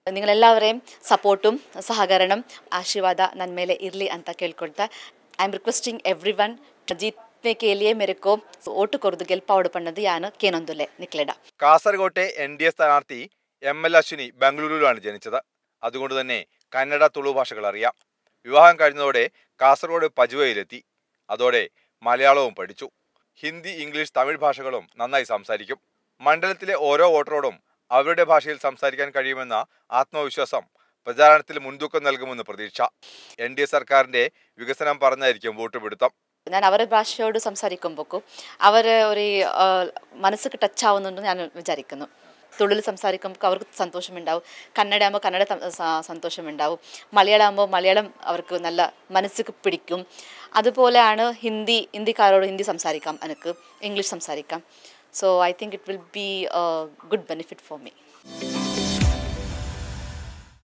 ನಿങ്ങളೆಲ್ಲವರೇಮ್ support ಸಹಕರಣಂ ಆಶೀರ್ವಾದ ನನ್ನ ಮೇಲೆ ಇರಲಿ ಅಂತ ಕೇಳ್ಕೊಳ್ತಾ I am requesting everyone ജീത്നെ के लिए मेरे को വോട്ട് കൊടുത്ത് ഗെൽപ്പാവോട് പണ്ണത് ഞാൻ കേനൊന്നുല്ലേ നിക്ലേട കാസർകോട്ടെ എൻ ഡി എ സ്ഥാനാർത്ഥി എം എൽ അശ്വിനി ബംഗളൂരുവിലാണ് ജനിച്ചത് അതുകൊണ്ട് തന്നെ കന്നഡ തുളു ഭാഷകൾ അറിയാം വിവാഹം കഴിഞ്ഞതോടെ കാസർഗോഡ് പജുവയിലെത്തി അതോടെ മലയാളവും പഠിച്ചു ഹിന്ദി ഇംഗ്ലീഷ് തമിഴ് ഭാഷകളും നന്നായി സംസാരിക്കും മണ്ഡലത്തിലെ ഓരോ വോട്ടറോടും അവരുടെ ഭാഷയിൽ സംസാരിക്കാൻ കഴിയുമെന്ന ആത്മവിശ്വാസം പ്രചാരണത്തിൽ മുൻതൂക്കം നൽകുമെന്ന് പ്രതീക്ഷ എൻ ഡി എ സർക്കാരിന്റെ വികസനം പറഞ്ഞായിരിക്കും വോട്ട് പിടുത്തം ഞാൻ അവരുടെ ഭാഷയോട് സംസാരിക്കുമ്പോക്കും അവർ ഒരു ആ, മനസ്സിക്ക് ടച്ച് ആവുന്നുണ്ട് ഞാൻ വിചാരിക്കുന്നു തുള്ളിൽ സംസാരിക്കുമ്പോൾ അവർക്ക് സന്തോഷമുണ്ടാവും കന്നഡ ആകുമ്പോൾ കന്നഡ ത- സ- സന്തോഷമുണ്ടാവും മലയാളം ആകുമ്പോൾ മലയാളം അവർക്ക് നല്ല മനസ്സിക്ക് പിടിക്കും അതുപോലെയാണ് ഹിന്ദി ഹിന്ദിക്കാരോട് ഹിന്ദി സംസാരിക്കാം എനിക്ക് ഇംഗ്ലീഷ് സംസാരിക്കാം so I think it will be good benefit for me